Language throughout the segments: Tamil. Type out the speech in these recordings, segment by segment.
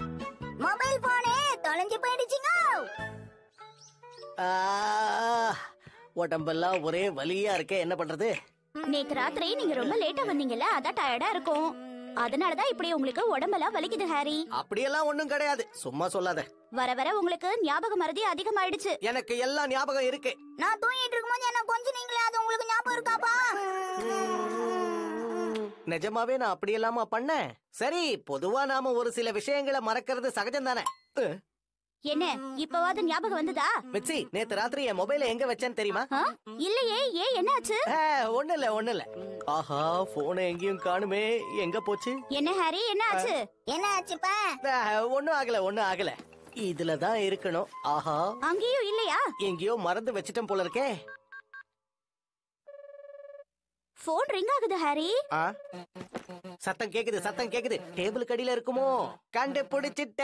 மொபைல் போனே தொலைஞ்சு போயிடுச்சுங்க ஆ, உடம்பெல்லாம் ஒரே வலியா இருக்கே என்ன பண்றது நேத்து ராத்திரி நீங்க ரொம்ப லேட்டா வந்தீங்கல்ல அதான் டயர்டா இருக்கும் அதனாலதான் இப்படி உங்களுக்கு உடம்பெல்லாம் வலிக்குது ஹாரி அப்படியெல்லாம் ஒண்ணும் கிடையாது சும்மா சொல்லாத வர வர உங்களுக்கு ஞாபக மறதி அதிகமாயிடுச்சு எனக்கு எல்லாம் ஞாபகம் இருக்கு நான் தூங்கிட்டு இருக்கும்போது என்ன கொஞ்சம் நீங்களே அது உங்களுக்கு ஞாபகம் இருக்காப்பா நிஜமாவே நான் அப்படியெல்லாமா பண்ணேன் சரி பொதுவா நாம ஒரு சில விஷயங்களை மறக்கிறது சகஜம் தானே என்ன இப்பவாது ஞாபகம் வந்ததா மிச்சி நேத்து ராத்திரி என் மொபைல எங்க வச்சேன்னு தெரியுமா ஆ? இல்லையே ஏன் என்னாச்சு ஆ, ஒண்ணு இல்ல ஒண்ணு இல்ல ஆஹா போன எங்கேயும் காணுமே எங்க போச்சு என்ன ஹாரி என்ன ஆச்சு என்ன ஆச்சுப்பா ஆ, ஒண்ணும் ஆகல ஒண்ணும் ஆகல இதுலதான் இருக்கணும் ஆஹா அங்கேயும் இல்லையா எங்கேயோ மறந்து வச்சிட்டேன் போல இருக்கே போன் ரிங் ஆகுது ஹாரி ஆ? சத்தம் கேக்குது சத்தம் கேக்குது டேபிள் கடியில இருக்குமோ கண்டுபிடிச்சிட்ட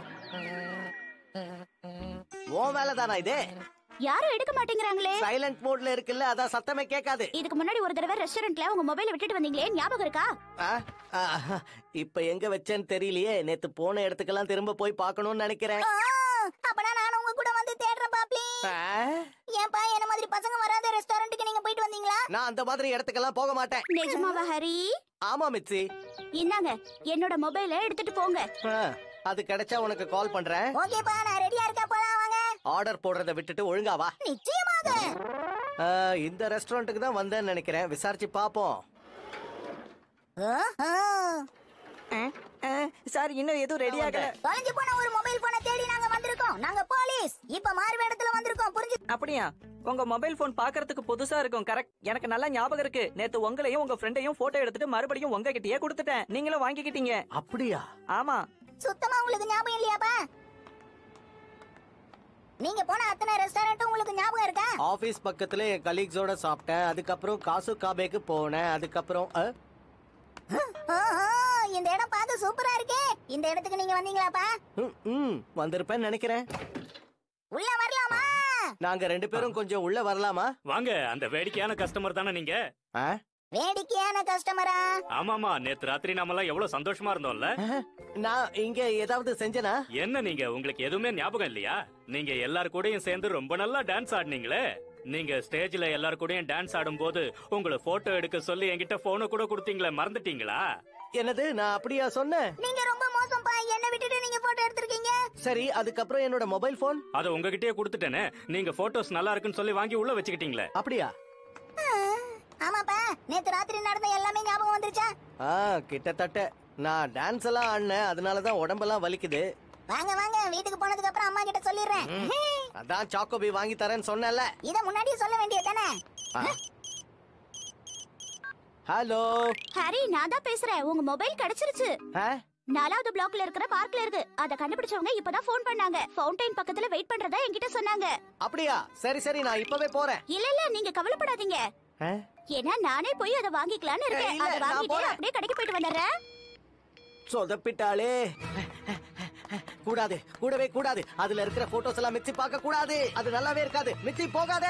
உன் வேலை தானா இது யாரும் எடுக்க மாட்டேங்கிறாங்களே சைலண்ட் மோட்ல இருக்குல்ல அதான் சத்தமே கேட்காது இதுக்கு முன்னாடி ஒரு தடவை ரெஸ்டாரண்ட்ல உங்க மொபைலை விட்டுட்டு வந்தீங்களே ஞாபகம் இருக்கா ஆ? ஆ, இப்ப எங்க வச்சேன்னு தெரியலையே நேத்து போன இடத்துக்கெல்லாம் திரும்ப போய் பார்க்கணும்னு நினைக்கிறேன் ஆ, அப்பனா நானும் உங்க கூட வந்து தேடுறேன் பாப்ளி ஆ? ஏன்பா என்ன மாதிரி பசங்க வராத ரெஸ்டாரண்ட்டுக்கு நீங்க போயிட்டு வந்தீங்களா நான் அந்த மாதிரி இடத்துக்கெல்லாம் போக மாட்டேன் நிஜமாவா ஹாரி ஆமா மிச்சி இந்தாங்க என்னோட மொபைலை எடுத்துட்டு போங்க ஆ, அது கிடைச்சா உனக்கு கால் பண்றேன் ஓகேப்பா நான் ரெடியா இருக்கேன் போலாம் வாங்க ஆர்டர் போடுறத விட்டுட்டு ஒழுங்கா வா நிச்சயமாக ஆ, இந்த ரெஸ்டாரண்ட்டுக்கு தான் வந்தேன்னு நினைக்கிறேன் விசாரிச்சு பாப்போம் ஆஹா. சார் இன்னும் எதுவும் ரெடி ஆகல தொலைஞ்சு போன ஒரு மொபைல் போனை தேடி நாங்க வந்திருக்கோம் நாங்க போலீஸ் இப்ப மாறு வேடத்துல வந்திருக்கோம் புரிஞ்சு அப்படியா உங்க மொபைல் போன் பாக்குறதுக்கு புதுசா இருக்கும் கரெக்ட் எனக்கு நல்லா ஞாபகம் இருக்கு நேத்து உங்களையும் உங்க ஃப்ரெண்டையும் போட்டோ எடுத்துட்டு மறுபடியும் உங்க கிட்டயே கொடுத்துட்டேன் நீங்களும் வாங்கிக்கிட்டீங்க அப்படியா ஆமா சுத்தமா உங்களுக்கு ஞாபகம் இல்லையாப்பா நீங்க போன அத்தனை ரெஸ்டாரண்ட் உங்களுக்கு ஞாபகம் இருக்கா ஆபீஸ் பக்கத்துல என் கலீக்ஸோட சாப்பிட்டேன் அதுக்கப்புறம் காசு காபேக்கு போனேன் அதுக்கப்புறம் அ, ஆஹா, இந்த இடம் பார்க்க சூப்பரா இருக்கே இந்த இடத்துக்கு நீங்க வந்தீங்களாப்பா ம், ம், வந்திருப்பேன்னு நினைக்கிறேன் உள்ள வரலாமா நாங்க ரெண்டு பேரும் கொஞ்சம் உள்ள வரலாமா வாங்க அந்த வேடிக்கையான கஸ்டமர் தானே நீங்க ஆ? வேடிக்கையான கஸ்டமரா ஆமாமா நேத்து ராத்திரி நாமெல்லாம் எவ்வளவு சந்தோஷமா இருந்தோம்ல நான் இங்க ஏதாவது செஞ்சனா என்ன நீங்க உங்களுக்கு எதுவுமே ஞாபகம் இல்லையா நீங்க எல்லார் கூடயும் சேர்ந்து ரொம்ப நல்லா டான்ஸ் ஆடினீங்களே நீங்க ஸ்டேஜ்ல எல்லார் கூடயும் டான்ஸ் ஆடும்போது உங்களை போட்டோ எடுக்க சொல்லி என்கிட்ட போனை கூட கொடுத்தீங்களே மறந்துட்டீங்களா என்னது நான் அப்படியா சொன்னேன் நீங்க ரொம்ப மோசம்ப்பா என்ன விட்டுட்டு நீங்க போட்டோ எடுத்திருக்கீங்க சரி அதுக்கப்புறம் என்னோட மொபைல் போன் அதை உங்ககிட்டயே கொடுத்துட்டேனே நீங்க போட்டோஸ் நல்லா இருக்குன்னு சொல்லி வாங்கி உள்ள வச்சுக்கிட்டீங்களே அப்படியா ஆமாப்பா நேத்து ராத்திரி நடந்த எல்லாமே ஞாபகம் வந்துருச்சா ஆ கிட்டத்தட்ட நான் டான்ஸ் எல்லாம் ஆடினேன் அதனாலதான் உடம்பெல்லாம் வலிக்குது வாங்க வாங்க வீட்டுக்கு போனதுக்கு அப்புறம் அம்மா கிட்ட சொல்லிடுறேன் அதான் சாக்கோபி வாங்கி தரேன்னு சொன்னேன்ல இத முன்னாடியே சொல்ல வேண்டியது தானே ஹலோ ஹாரி நான் தான் பேசுறேன் உங்க மொபைல் கிடைச்சிருச்சு நாலாவது பிளாக்ல இருக்கிற பார்க்ல இருக்கு அத கண்டுபிடிச்சவங்க இப்பதான் ஃபோன் பண்ணாங்க ஃபவுண்டைன் பக்கத்துல வெயிட் பண்றதா என்கிட்ட சொன்னாங்க அப்படியா சரி சரி நான் இப்பவே போறேன் இல்ல இல்ல நீங்க கவலைப்படாதீங்க ஆ? ஏன்னா நானே போய் அதை வாங்கிக்கலாம்னு இருக்கேன் இல்ல, அதை நான் வாங்கிட்டு போறேன். அப்படியே கடைக்கு போயிட்டு வந்துடுறேன் சொதப்பிட்டாளே கூடாது கூடவே கூடாது அதுல இருக்கிற போட்டோஸ் எல்லாம் மிச்சி பார்க்க கூடாது அது நல்லாவே இருக்காது மிச்சி போகாத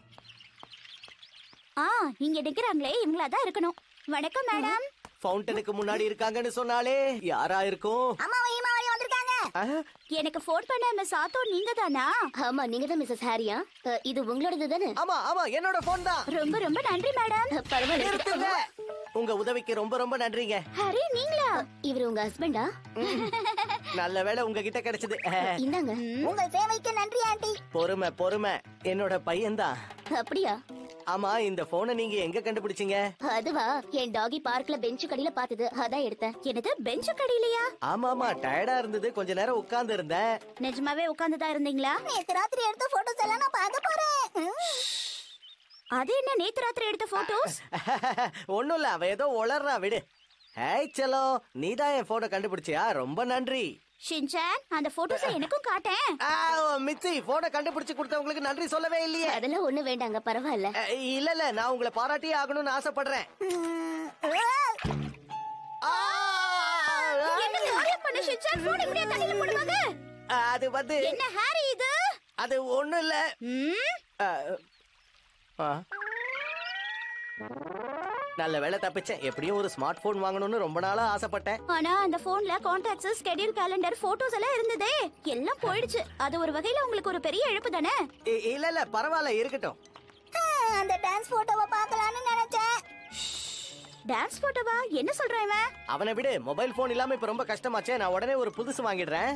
ஆ இங்க நிக்கிறாங்களே இவங்களா தான் இருக்கணும் வணக்கம் மேடம் ஃபவுண்டனுக்கு முன்னாடி இருக்காங்கன்னு சொன்னாலே யாரா இருக்கும் அம்மாவும் ஈமாவையும் வந்திருக்காங்க ஆ? எனக்கு ஃபோன் பண்ண மிஸ் ஆத்தோ நீங்க தானா ஆமா நீங்க தான் மிஸ்ஸஸ் ஹாரியா அஹ், இது உங்களோடது தானே ஆமா ஆமா என்னோட போன் தான் ரொம்ப ரொம்ப நன்றி மேடம் பரவாயில்ல நிறுத்துங்க உங்க உதவிக்கு ரொம்ப ரொம்ப நன்றிங்க ஹரி நீங்களா இவர் உங்க ஹஸ்பண்டா நல்ல வேளை உங்ககிட்ட கிடைச்சது இந்தாங்க உங்கள் சேவைக்கு நன்றி ஆண்டி பொறுமை பொறுமை என்னோட பையன்தான் அப்படியா ஆமா இந்த போனை நீங்க எங்க கண்டுபிடிச்சீங்க அதுவா என் டாகி பார்க்ல பெஞ்சு கடியில பார்த்தது அதான் எடுத்தேன் என்னது பெஞ்சு கடையிலையா ஆமா ஆமா டயர்டா இருந்தது கொஞ்ச நேரம் உட்கார்ந்து இருந்தேன் நிஜமாவே உட்கார்ந்து தான் இருந்தீங்களா நேத்து ராத்திரி எடுத்த போட்டோஸ் எல்லாம் நான் பார்க்க போறேன் ம். அது என்ன நேத்து ராத்திரி எடுத்த போட்டோஸ் ஒண்ணும் இல்ல அவ ஏதோ உளறா விடு ஹேய் செலோ நீதான் என் போனை கண்டுபிடிச்சியா ரொம்ப நன்றி ஷின்சான் அந்த போட்டோஸை எனக்கும் காட்டேன் ஆ, மிச்சி போனை கண்டுபிடிச்சு கொடுத்தவங்களுக்கு நன்றி சொல்லவே இல்லையே அதெல்லாம் ஒண்ணு வேண்டாங்க பரவாயில்ல அ, இல்ல இல்ல நான் உங்களை பாராட்டியே ஆகணும்னு ஆசைப்படுறேன் ம். ஆ, என்ன காரியம் பண்ண ஷின்சான் போன் இப்படியே தண்ணில போடுவாங்க அது வந்து என்ன ஹாரி இது அது ஒண்ணும் இல்ல ம், ஆ, ஆ. நல்ல வேலை தப்பிச்சேன் எப்படியும் ஒரு ஸ்மார்ட் போன் வாங்கணும்னு ரொம்ப நாளா ஆசைப்பட்டேன் ஆனா அந்த போன்ல கான்டாக்ட்ஸ் ஸ்கெடியூல் கேலண்டர் போட்டோஸ் எல்லாம் இருந்ததே எல்லாம் போயிடுச்சு அது ஒரு வகையில உங்களுக்கு ஒரு பெரிய இழப்பு தானே இ- இல்ல இல்ல பரவாயில்ல இருக்கட்டும் ஆ, அந்த டான்ஸ் போட்டோவை பார்க்கலாம்னு நினைச்சேன் டான்ஸ் போட்டோவா என்ன சொல்றான் இவன் அவனை விடு மொபைல் போன் இல்லாம இப்ப ரொம்ப கஷ்டமாச்சே நான் உடனே ஒரு புதுசு வாங்கிடுறேன்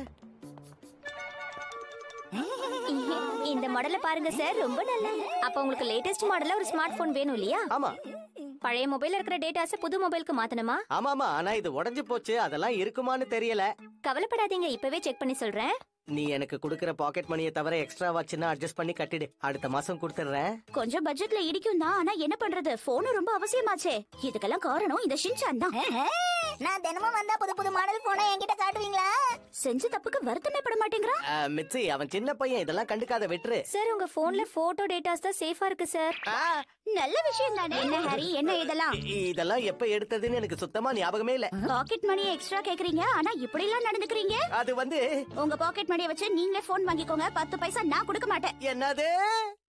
இந்த மாடலை பாருங்க சார் ரொம்ப நல்லா அப்ப உங்களுக்கு லேட்டஸ்ட் மாடல்ல ஒரு ஸ்மார்ட் போன் வேணும் இல்லையா ஆமா பழைய மொபைல்ல இருக்கிற டேட்டாஸ புது மொபைலுக்கு மாத்தணுமா ஆமா ஆமா ஆனா இது உடைஞ்சு போச்சு அதெல்லாம் இருக்குமான்னு தெரியல கவலைப்படாதீங்க இப்பவே செக் பண்ணி சொல்றேன் நீ எனக்கு கொடுக்கற பாக்கெட் மணியை தவிர எக்ஸ்ட்ராவா சின்ன அட்ஜஸ்ட் பண்ணி கட்டிடு அடுத்த மாசம் கொடுத்துடுறேன் கொஞ்சம் பட்ஜெட்ல இடிக்கும் தான் ஆனா என்ன பண்றது போனும் ரொம்ப அவசியமாச்சே இதுக்கெல்லாம் காரணம் இந்த ஷின்சான் தான் ஆ, நான் தினமும் வந்தா புது புது மாடல் போனை என்கிட்ட காட்டுவீங்களா செஞ்ச தப்புக்கு வருத்தமே பட மாட்டேங்கிறா அஹ், மிச்சி அவன் சின்ன பையன் இதெல்லாம் கண்டுக்காத விட்டுரு சார் உங்க போன்ல போட்டோ டேட்டாஸ் தான் சேஃபா இருக்கு சார் ஆ, நல்ல விஷயம் தானே என்ன ஹரி என்ன இதெல்லாம் இ- இதெல்லாம் எப்ப எடுத்ததுன்னு எனக்கு சுத்தமா ஞாபகமே இல்ல பாக்கெட் மணி எக்ஸ்ட்ரா கேக்குறீங்க ஆனா இப்படி எல்லாம் நடந்துக்கிறீங்க அது வந்து உங்க பாக்கெட் மணியை வச்சு நீங்களே போன் வாங்கிக்கோங்க பத்து பைசா நான் கொடுக்க மாட்டேன் என்னது